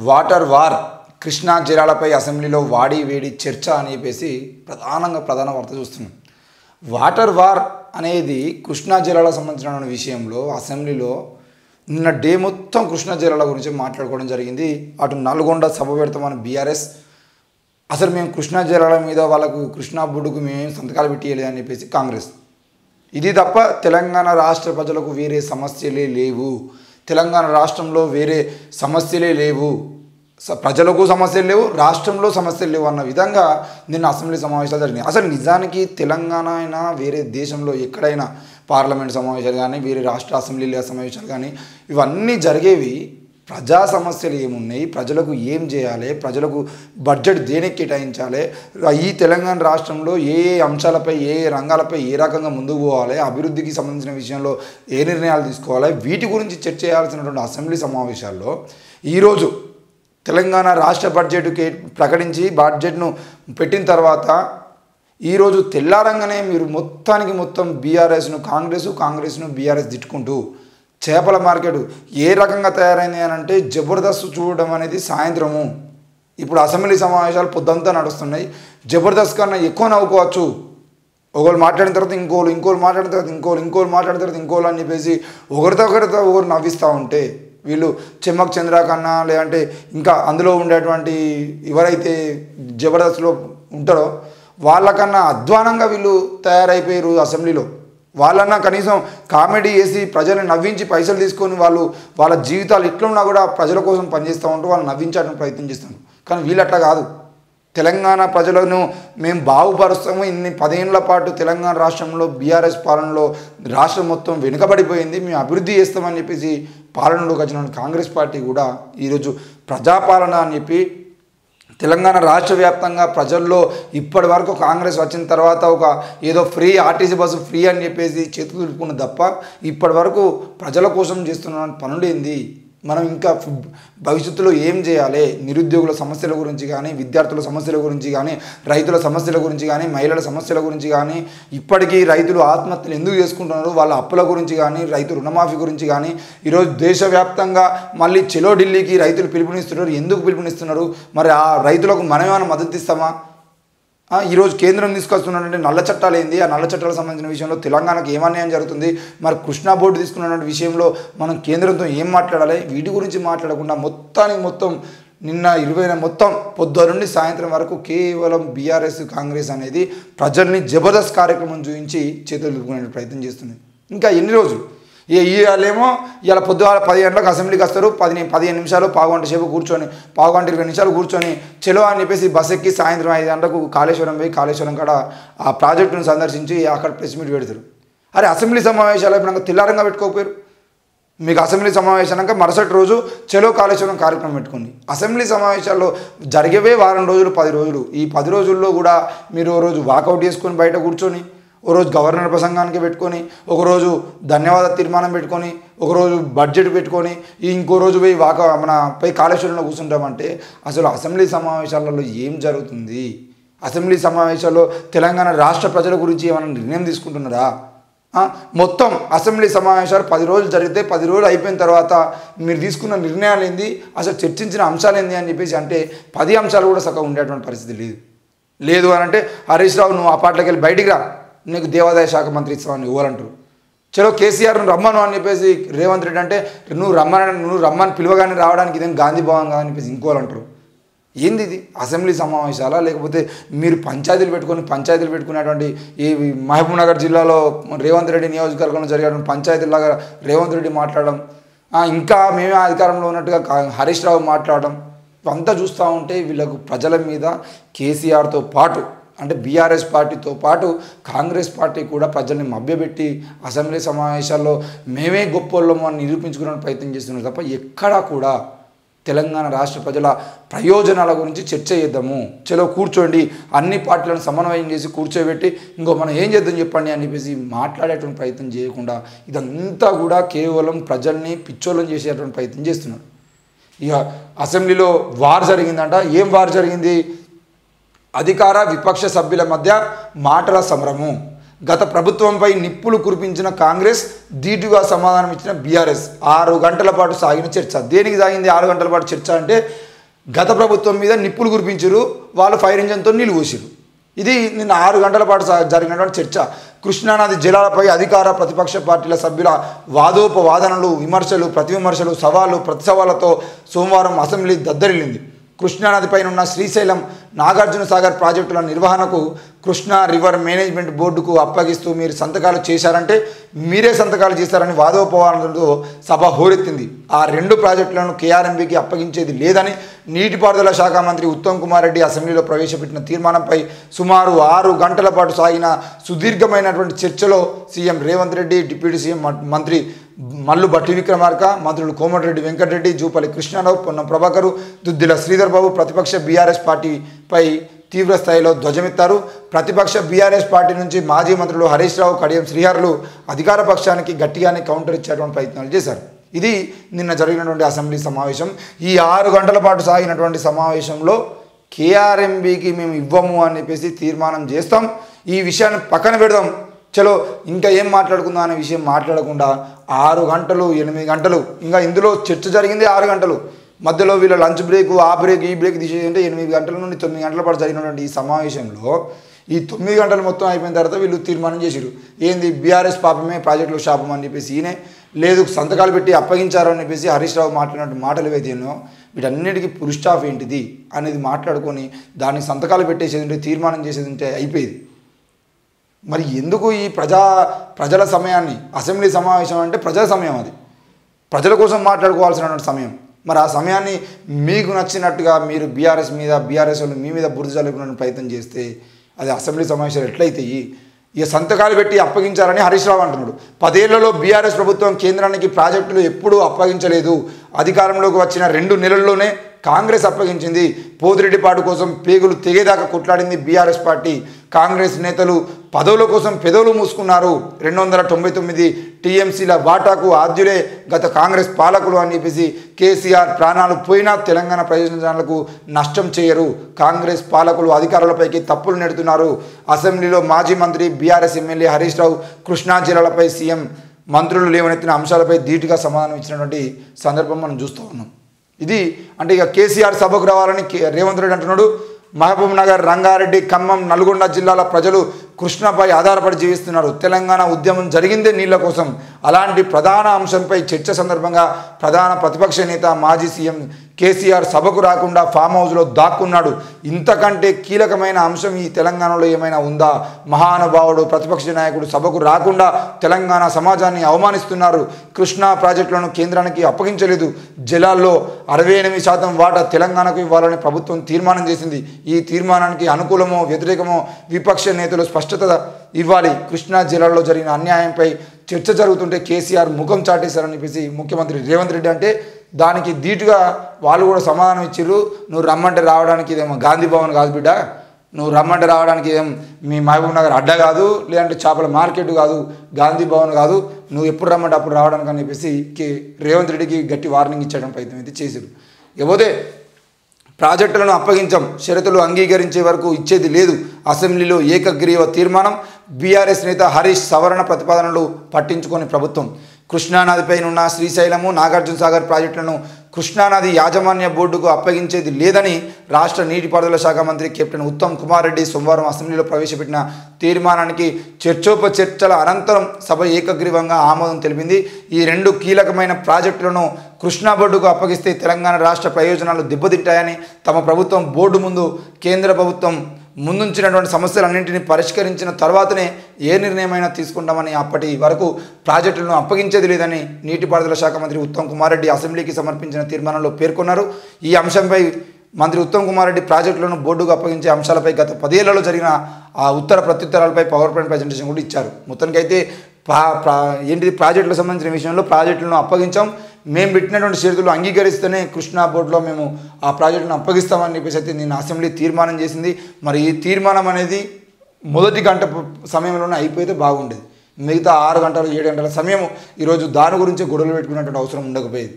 water war Krishna జిల్లాలపై అసెంబ్లీలో వాడి వేడి చర్చ అని చెప్పేసి ప్రధానంగా ప్రధాన వార్త చూస్తున్నాం వాటర్ వార్ అనేది కృష్ణా జిల్లాలకు సంబంధించిన విషయంలో అసెంబ్లీలో నిన్న డే మొత్తం కృష్ణా జిల్లాల గురించి మాట్లాడుకోవడం జరిగింది అటు నల్గొండ సభ పెడతామని బీఆర్ఎస్ అసలు మేము కృష్ణా జిల్లాల మీద వాళ్ళకు కృష్ణా బొడ్డుకు మేము సంతకాలు పెట్టియలేదు అని చెప్పేసి కాంగ్రెస్ ఇది తప్ప తెలంగాణ రాష్ట్ర ప్రజలకు వేరే సమస్యలే లేవు తెలంగాణ రాష్ట్రంలో వేరే సమస్యలే లేవు స- ప్రజలకు సమస్యలు లేవు రాష్ట్రంలో సమస్యలు లేవు అన్న విధంగా నిన్న అసెంబ్లీ సమావేశాలు జరిగినాయి అసలు నిజానికి తెలంగాణ అయినా వేరే దేశంలో ఎక్కడైనా పార్లమెంట్ సమావేశాలు కానీ వేరే రాష్ట్ర అసెంబ్లీల సమావేశాలు కానీ ఇవన్నీ జరిగేవి ప్రజా సమస్యలు ఏమున్నాయి ప్రజలకు ఏం చేయాలి ప్రజలకు బడ్జెట్ దేనికి కేటాయించాలి ఈ తెలంగాణ రాష్ట్రంలో ఏ ఏ అంశాలపై ఏ ఏ రంగాలపై ఏ రకంగా ముందుకు పోవాలి అభివృద్ధికి సంబంధించిన విషయంలో ఏ నిర్ణయాలు తీసుకోవాలి వీటి గురించి చర్చ చేయాల్సినటువంటి అసెంబ్లీ సమావేశాల్లో ఈరోజు తెలంగాణ రాష్ట్ర బడ్జెట్ కే ప్రకటించి బడ్జెట్ను పెట్టిన తర్వాత ఈరోజు తెల్లారంగానే మీరు మొత్తానికి మొత్తం బీఆర్ఎస్ను కాంగ్రెస్ కాంగ్రెస్ను బీఆర్ఎస్ తిట్టుకుంటూ చేపల మార్కెట్ ఏ రకంగా తయారైంది అని అంటే జబర్దస్త్ చూడడం అనేది సాయంత్రము ఇప్పుడు అసెంబ్లీ సమావేశాలు పొద్దంతా నడుస్తున్నాయి జబర్దస్త్ కన్నా ఎక్కువ నవ్వుకోవచ్చు ఒకరు మాట్లాడిన తర్వాత ఇంకోళ్ళు ఇంకోళ్ళు మాట్లాడిన తర్వాత ఇంకోళ్ళు ఇంకోళ్ళు మాట్లాడిన తర్వాత ఇంకోళ్ళు అని చెప్పేసి ఒకరితో ఒకరితో ఒకరు నవ్విస్తూ ఉంటే వీళ్ళు చెమ్మక్ చంద్ర కన్నా లేదంటే ఇంకా అందులో ఉండేటువంటి ఎవరైతే జబర్దస్త్లో ఉంటారో వాళ్ళకన్నా అధ్వానంగా వీళ్ళు తయారైపోయారు అసెంబ్లీలో వాళ్ళన్నా కనీసం కామెడీ చేసి ప్రజల్ని నవ్వించి పైసలు తీసుకొని వాళ్ళు వాళ్ళ జీవితాలు ఇట్లున్నా కూడా ప్రజల కోసం పనిచేస్తూ ఉంటూ వాళ్ళు నవ్వించడానికి ప్రయత్నం చేస్తాను కానీ వీళ్ళు అట్లా కాదు తెలంగాణ ప్రజలను మేము బాగుపరుస్తాము ఇన్ని పదేళ్ల పాటు తెలంగాణ రాష్ట్రంలో బీఆర్ఎస్ పాలనలో రాష్ట్రం మొత్తం వెనుకబడిపోయింది మేము అభివృద్ధి చేస్తామని చెప్పేసి పాలనలోకి వచ్చిన కాంగ్రెస్ పార్టీ కూడా ఈరోజు ప్రజాపాలన అని చెప్పి తెలంగాణ రాష్ట్ర వ్యాప్తంగా ప్రజల్లో ఇప్పటి వరకు కాంగ్రెస్ వచ్చిన తర్వాత ఒక ఏదో ఫ్రీ ఆర్టీసీ బస్సు ఫ్రీ అని చెప్పేసి చేతులు దులుపుకున్న తప్ప ఇప్పటి వరకు ప్రజల కోసం చేస్తున్న పనులేంది మనం ఇంకా ఫు- భవిష్యత్తులో ఏం చేయాలి నిరుద్యోగుల సమస్యల గురించి కానీ విద్యార్థుల సమస్యల గురించి కానీ రైతుల సమస్యల గురించి కానీ మహిళల సమస్యల గురించి కానీ ఇప్పటికీ రైతులు ఆత్మహత్యలు ఎందుకు చేసుకుంటున్నారు వాళ్ళ అప్పుల గురించి కానీ రైతు రుణమాఫీ గురించి కానీ ఈరోజు దేశవ్యాప్తంగా మళ్ళీ చెలో ఢిల్లీకి రైతులు పిలుపునిస్తున్నారు ఎందుకు పిలుపునిస్తున్నారు మరి ఆ రైతులకు మనమేమైనా మద్దతు ఇస్తామా ఆ, ఈరోజు కేంద్రం తీసుకొస్తున్నటువంటి నల్ల చట్టాలు ఏంది ఆ నల్ల చట్టాలకు సంబంధించిన విషయంలో తెలంగాణకు ఏం అన్యాయం జరుగుతుంది మరి కృష్ణా బోర్డు తీసుకున్నటువంటి విషయంలో మనం కేంద్రంతో ఏం మాట్లాడాలి వీటి గురించి మాట్లాడకుండా మొత్తానికి మొత్తం నిన్న ఇరవై మొత్తం పొద్దు నుండి సాయంత్రం వరకు కేవలం బీఆర్ఎస్ కాంగ్రెస్ అనేది ప్రజల్ని జబర్దస్త్ కార్యక్రమం చూపించి చేతులు దులుపుకునే ప్రయత్నం చేస్తుంది ఇంకా ఎన్ని రోజులు ఏ ఇవాళేమో ఇవాళ పొద్దుగాల పది గంటలకు అసెంబ్లీకి వస్తారు పది పదిహేను నిమిషాలు పావు గంట సేపు కూర్చొని పావు గంట ఇరవై నిమిషాలు కూర్చొని చెలో అని చెప్పేసి బస్ ఎక్కి సాయంత్రం ఐదు గంటలకు కాళేశ్వరం పోయి కాళేశ్వరం కాడ ఆ ప్రాజెక్టును సందర్శించి అక్కడ ప్రెస్ మీట్ పెడతారు అరే అసెంబ్లీ సమావేశాలు అయిపోయినాక తెల్లారంగా పెట్టుకోకపోయారు మీకు అసెంబ్లీ సమావేశానికి మరుసటి రోజు చెలో కాళేశ్వరం కార్యక్రమం పెట్టుకోండి అసెంబ్లీ సమావేశాల్లో జరిగేవే వారం రోజులు పది రోజులు ఈ పది రోజుల్లో కూడా మీరు ఓ రోజు వాకౌట్ చేసుకొని బయట కూర్చొని ఓ రోజు గవర్నర్ ప్రసంగానికి పెట్టుకొని ఒకరోజు ధన్యవాద తీర్మానం పెట్టుకొని ఒకరోజు బడ్జెట్ పెట్టుకొని ఈ ఇంకో రోజు పోయి వాక మన పోయి కాళేశ్వరంలో కూర్చుంటామంటే అసలు అసెంబ్లీ సమావేశాలలో ఏం జరుగుతుంది అసెంబ్లీ సమావేశాల్లో తెలంగాణ రాష్ట్ర ప్రజల గురించి ఏమైనా నిర్ణయం తీసుకుంటున్నారా ఆ, మొత్తం అసెంబ్లీ సమావేశాలు పది రోజులు జరిగితే పది రోజులు అయిపోయిన తర్వాత మీరు తీసుకున్న నిర్ణయాలు ఏంది అసలు చర్చించిన అంశాలు ఏంది అని చెప్పేసి అంటే పది అంశాలు కూడా సగం ఉండేటువంటి పరిస్థితి లేదు లేదు అని అంటే హరీష్ రావు నువ్వు ఆ పాటలోకి వెళ్ళి బయటికి రా నీకు దేవాదాయ శాఖ మంత్రి ఇస్తామని ఇవ్వాలంటారు చలో కేసీఆర్ను రమ్మను అని చెప్పేసి రేవంత్ రెడ్డి అంటే నువ్వు రమ్మని నువ్వు రమ్మని పిలవగానే రావడానికి ఇదేం గాంధీ భవన్ కాదని చెప్పేసి ఇంకోళ్ళు అంటారు ఏంది ఇది అసెంబ్లీ సమావేశాలా లేకపోతే మీరు పంచాయతీలు పెట్టుకొని పంచాయతీలు పెట్టుకునేటువంటి ఈ మహబూబ్ నగర్ జిల్లాలో రేవంత్ రెడ్డి నియోజకవర్గంలో జరిగే పంచాయతీలాగా రేవంత్ రెడ్డి మాట్లాడడం ఆ, ఇంకా మేమే అధికారంలో ఉన్నట్టుగా కా- హరీష్ రావు మాట్లాడడం ఇవంతా చూస్తూ ఉంటే వీళ్ళకు ప్రజల మీద కేసీఆర్తో పాటు అంటే బీఆర్ఎస్ పార్టీతో పాటు కాంగ్రెస్ పార్టీ కూడా ప్రజల్ని మభ్యపెట్టి అసెంబ్లీ సమావేశాల్లో మేమే గొప్పోళ్ళము అని నిరూపించుకునే ప్రయత్నం చేస్తున్నారు తప్ప ఎక్కడా కూడా తెలంగాణ రాష్ట్ర ప్రజల ప్రయోజనాల గురించి చర్చ చేద్దాము చలో కూర్చోండి అన్ని పార్టీలను సమన్వయం చేసి కూర్చోబెట్టి ఇంకో మనం ఏం చేద్దాం చెప్పండి అని చెప్పేసి మాట్లాడేటువంటి ప్రయత్నం చేయకుండా ఇదంతా కూడా కేవలం ప్రజల్ని పిచ్చోళ్ళని చేసేటువంటి ప్రయత్నం చేస్తున్నారు ఇక అసెంబ్లీలో వార్ జరిగిందంట ఏం వార్ జరిగింది అధికార విపక్ష సభ్యుల మధ్య మాటల సమరము గత ప్రభుత్వంపై నిప్పులు కురిపించిన కాంగ్రెస్ ధీటుగా సమాధానం ఇచ్చిన బీఆర్ఎస్ ఆరు గంటల పాటు సాగిన చర్చ దేనికి సాగింది ఆరు గంటల పాటు చర్చ అంటే గత ప్రభుత్వం మీద నిప్పులు కురిపించారు వాళ్ళు ఫైర్ ఇంజన్తో నీళ్ళు పోసిరు ఇది నిన్న ఆరు గంటల పాటు సా- జరిగినటువంటి చర్చ కృష్ణానది జలాలపై అధికార ప్రతిపక్ష పార్టీల సభ్యుల వాదోపవాదనలు విమర్శలు ప్రతి విమర్శలు సవాళ్ళు ప్రతి సవాళ్లతో సోమవారం అసెంబ్లీ దద్దరిల్లింది కృష్ణానదిపైన ఉన్న శ్రీశైలం నాగార్జున సాగర్ ప్రాజెక్టుల నిర్వహణకు కృష్ణా రివర్ మేనేజ్మెంట్ బోర్డుకు అప్పగిస్తూ మీరు సంతకాలు చేశారంటే మీరే సంతకాలు చేశారని వాదోపవాదనలతో సభ హోరెత్తింది ఆ రెండు ప్రాజెక్టులను కేఆర్ఎంబీకి అప్పగించేది లేదని నీటిపారుదల శాఖ మంత్రి ఉత్తమ్ కుమార్ రెడ్డి అసెంబ్లీలో ప్రవేశపెట్టిన తీర్మానంపై సుమారు ఆరు గంటల పాటు సాగిన సుదీర్ఘమైనటువంటి చర్చలో CM Revanth Reddy deputy CM మ- మంత్రి మల్లు భట్టి విక్రమార్క మంత్రులు కోమటిరెడ్డి వెంకటరెడ్డి జూపల్లి కృష్ణారావు పొన్నం ప్రభాకరు దుద్దిల శ్రీధర్ బాబు ప్రతిపక్ష బీఆర్ఎస్ పార్టీపై తీవ్ర స్థాయిలో ధ్వజమెత్తారు ప్రతిపక్ష బీఆర్ఎస్ పార్టీ నుంచి మాజీ మంత్రులు హరీష్ రావు కడియం శ్రీహర్లు అధికార పక్షానికి గట్టిగానే కౌంటర్ ఇచ్చేటువంటి ప్రయత్నాలు చేశారు ఇది నిన్న జరిగినటువంటి అసెంబ్లీ సమావేశం ఈ ఆరు గంటల పాటు సాగినటువంటి సమావేశంలో కేఆర్ఎంబీకి మేము ఇవ్వము అని చెప్పేసి తీర్మానం చేస్తాం ఈ విషయాన్ని పక్కన పెడదాం చలో ఇంకా ఏం మాట్లాడుకుందాం అనే విషయం మాట్లాడకుండా ఆరు గంటలు ఎనిమిది గంటలు ఇంకా ఇందులో చర్చ జరిగింది ఆరు గంటలు మధ్యలో వీళ్ళ లంచ్ బ్రేక్ ఆ బ్రేక్ ఈ బ్రేక్ తీసేదంటే ఎనిమిది గంటల నుండి తొమ్మిది గంటల పాటు జరిగినటువంటి ఈ సమావేశంలో ఈ తొమ్మిది గంటలు మొత్తం అయిపోయిన తర్వాత వీళ్ళు తీర్మానం చేసిరు ఏంది బీఆర్ఎస్ పాపమే ప్రాజెక్టులో శాపం అని చెప్పేసి ఈయనే లేదు సంతకాలు పెట్టి అప్పగించారు అని చెప్పేసి హరీష్ రావు మాట్లాడినట్టు మాటలు ఏవైతే ఎన్నో వీటన్నిటికీ పురుషాఫ్ ఏంటిది అనేది మాట్లాడుకొని దాన్ని సంతకాలు పెట్టేసేది ఉంటే తీర్మానం చేసేది ఉంటే అయిపోయేది మరి ఎందుకు ఈ ప్రజా ప్రజల సమయాన్ని అసెంబ్లీ సమావేశం అంటే ప్రజల సమయం అది ప్రజల కోసం మాట్లాడుకోవాల్సినటువంటి సమయం మరి ఆ సమయాన్ని మీకు నచ్చినట్టుగా మీరు బీఆర్ఎస్ మీద బీఆర్ఎస్ వాళ్ళు మీ మీద బురద చల్లుకునే ప్రయత్నం చేస్తే అది అసెంబ్లీ సమావేశాలు ఎట్లయితాయి ఇక సంతకాలు పెట్టి అప్పగించారని హరీష్ రావు అంటున్నాడు పదేళ్లలో బీఆర్ఎస్ ప్రభుత్వం కేంద్రానికి ప్రాజెక్టులు ఎప్పుడూ అప్పగించలేదు అధికారంలోకి వచ్చిన రెండు నెలల్లోనే కాంగ్రెస్ అప్పగించింది పోతిరెడ్డిపాటు కోసం పేగులు తెగేదాకా కొట్లాడింది బీఆర్ఎస్ పార్టీ కాంగ్రెస్ నేతలు పదవుల కోసం పెదవులు మూసుకున్నారు రెండు వందల తొంభై తొమ్మిది టీఎంసీల వాటాకు ఆద్యులే గత కాంగ్రెస్ పాలకులు అని చెప్పేసి కేసీఆర్ ప్రాణాలు పోయినా తెలంగాణ ప్రయోజనాలకు నష్టం చేయరు కాంగ్రెస్ పాలకులు అధికారులపైకి తప్పులు నెడుతున్నారు అసెంబ్లీలో మాజీ మంత్రి బీఆర్ఎస్ ఎమ్మెల్యే హరీష్ రావు కృష్ణా జిల్లాలపై సీఎం మంత్రులు లేవనెత్తిన అంశాలపై ధీటుగా సమాధానం ఇచ్చినటువంటి సందర్భం మనం చూస్తూ ఉన్నాం ఇది అంటే ఇక కేసీఆర్ సభకు రావాలని కే- రేవంత్ రెడ్డి అంటున్నాడు మహబూబ్ నగర్ రంగారెడ్డి ఖమ్మం నల్గొండ జిల్లాల ప్రజలు కృష్ణపై ఆధారపడి జీవిస్తున్నారు తెలంగాణ ఉద్యమం జరిగిందే నీళ్ల కోసం అలాంటి ప్రధాన అంశంపై చర్చ సందర్భంగా ప్రధాన ప్రతిపక్ష నేత మాజీ సీఎం కేసీఆర్ సభకు రాకుండా ఫామ్ హౌస్లో దాక్కున్నాడు ఇంతకంటే కీలకమైన అంశం ఈ తెలంగాణలో ఏమైనా ఉందా మహానుభావుడు ప్రతిపక్ష నాయకుడు సభకు రాకుండా తెలంగాణ సమాజాన్ని అవమానిస్తున్నారు కృష్ణా ప్రాజెక్టులను కేంద్రానికి అప్పగించలేదు జలాల్లో అరవై ఎనిమిది శాతం వాటా తెలంగాణకు ఇవ్వాలని ప్రభుత్వం తీర్మానం చేసింది ఈ తీర్మానానికి అనుకూలమో వ్యతిరేకమో విపక్ష నేతలు స్పష్టత ఇవ్వాలి కృష్ణా జిల్లాలో జరిగిన అన్యాయంపై చర్చ జరుగుతుంటే కేసీఆర్ ముఖం చాటేశారని చెప్పేసి ముఖ్యమంత్రి రేవంత్ రెడ్డి అంటే దానికి ధీటుగా వాళ్ళు కూడా సమాధానం ఇచ్చిర్రు నువ్వు రమ్మంటే రావడానికి ఇదేమో గాంధీ భవన్ కాదు బిడ్డ నువ్వు రమ్మంటే రావడానికి ఏం మీ మహబూబ్ నగర్ అడ్డ కాదు లేదంటే చేపల మార్కెట్ కాదు గాంధీ భవన్ కాదు నువ్వు ఎప్పుడు రమ్మంటే అప్పుడు రావడానికి అని చెప్పేసి కే రేవంత్ రెడ్డికి గట్టి వార్నింగ్ ఇచ్చడం ప్రయత్నం అయితే చేశారు ఇకపోతే ప్రాజెక్టులను అప్పగించాం షరతులు అంగీకరించే వరకు ఇచ్చేది లేదు అసెంబ్లీలో ఏకగ్రీవ తీర్మానం బీఆర్ఎస్ నేత హరీష్ సవరణ ప్రతిపాదనలు పట్టించుకొని ప్రభుత్వం కృష్ణానదిపై ఉన్న శ్రీశైలము నాగార్జున సాగర్ ప్రాజెక్టులను కృష్ణానది యాజమాన్య బోర్డుకు అప్పగించేది లేదని రాష్ట్ర నీటిపారుదల శాఖ మంత్రి కెప్టెన్ ఉత్తమ్ కుమార్ రెడ్డి సోమవారం అసెంబ్లీలో ప్రవేశపెట్టిన తీర్మానానికి చర్చోపచర్చల అనంతరం సభ ఏకగ్రీవంగా ఆమోదం తెలిపింది ఈ రెండు కీలకమైన ప్రాజెక్టులను కృష్ణా బోర్డుకు అప్పగిస్తే తెలంగాణ రాష్ట్ర ప్రయోజనాలు దెబ్బతింటాయని తమ ప్రభుత్వం బోర్డు ముందు కేంద్ర ప్రభుత్వం ముందుంచినటువంటి సమస్యలన్నింటినీ పరిష్కరించిన తర్వాతనే ఏ నిర్ణయమైనా తీసుకుంటామని అప్పటి వరకు ప్రాజెక్టులను అప్పగించేది లేదని నీటిపారుదల శాఖ మంత్రి ఉత్తమ్ కుమార్ రెడ్డి అసెంబ్లీకి సమర్పించిన తీర్మానంలో పేర్కొన్నారు ఈ అంశంపై మంత్రి ఉత్తమ్ కుమార్ రెడ్డి ప్రాజెక్టులను బోర్డుకు అప్పగించే అంశాలపై గత పదేళ్లలో జరిగిన ఆ ఉత్తర ప్రత్యుత్తరాలపై పవర్ పాయింట్ ప్రజెంటేషన్ కూడా ఇచ్చారు మొత్తానికైతే ప్రా ప్రా ఏంటిది ప్రాజెక్టులకు సంబంధించిన విషయంలో ప్రాజెక్టులను అప్పగించాం మేము పెట్టినటువంటి షరతులు అంగీకరిస్తేనే కృష్ణా బోర్డులో మేము ఆ ప్రాజెక్టును అప్పగిస్తామని చెప్పేసి అయితే నేను అసెంబ్లీ తీర్మానం చేసింది మరి ఈ తీర్మానం అనేది మొదటి గంట ప- సమయంలోనే అయిపోతే బాగుండేది మిగతా ఆరు గంటలు ఏడు గంటల సమయం ఈరోజు దాని గురించి గొడవలు పెట్టుకునేటువంటి అవసరం ఉండకపోయేది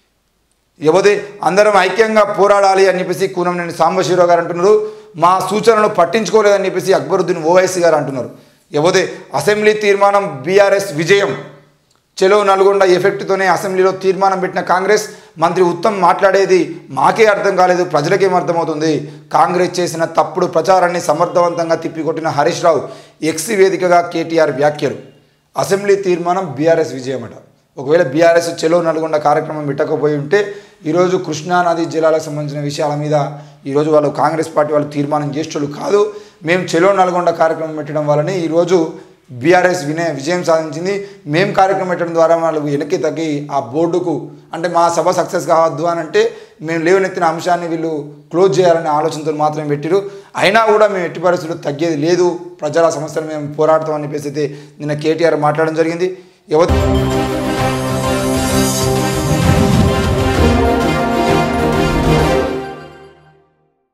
ఇకపోతే అందరం ఐక్యంగా పోరాడాలి అని చెప్పేసి కూనంనేని సాంబశివరావు గారు అంటున్నారు మా సూచనలు పట్టించుకోలేదని చెప్పేసి అక్బరుద్దీన్ ఓవైసీ గారు అంటున్నారు ఇకపోతే అసెంబ్లీ తీర్మానం బీఆర్ఎస్ విజయం చెలో నల్గొండ ఎఫెక్ట్తోనే అసెంబ్లీలో తీర్మానం పెట్టిన కాంగ్రెస్ మంత్రి ఉత్తమ్ మాట్లాడేది మాకే అర్థం కాలేదు ప్రజలకేం అర్థమవుతుంది కాంగ్రెస్ చేసిన తప్పుడు ప్రచారాన్ని సమర్థవంతంగా తిప్పికొట్టిన హరీష్ రావు ఎక్స్ వేదికగా కేటీఆర్ వ్యాఖ్యలు అసెంబ్లీ తీర్మానం బీఆర్ఎస్ విజయమట ఒకవేళ బీఆర్ఎస్ చెలో నల్గొండ కార్యక్రమం పెట్టకపోయి ఉంటే ఈరోజు కృష్ణానది జిల్లాలకు సంబంధించిన విషయాల మీద ఈరోజు వాళ్ళు కాంగ్రెస్ పార్టీ వాళ్ళు తీర్మానం చేసేటోళ్ళు కాదు మేము చెలో నల్గొండ కార్యక్రమం పెట్టడం వల్లనే ఈరోజు బీఆర్ఎస్ వినయ విజయం సాధించింది మేము కార్యక్రమం పెట్టడం ద్వారా వాళ్ళు వెనక్కి తగ్గి ఆ బోర్డుకు అంటే మా సభ సక్సెస్ కావద్దు అని అంటే మేము లేవనెత్తిన అంశాన్ని వీళ్ళు క్లోజ్ చేయాలనే ఆలోచనతో మాత్రమే పెట్టిరు అయినా కూడా మేము ఎట్టి పరిస్థితుల్లో తగ్గేది లేదు ప్రజల సమస్యలు మేము పోరాడతామని చెప్పేసి అయితే నిన్న కేటీఆర్ మాట్లాడడం జరిగింది ఎవరు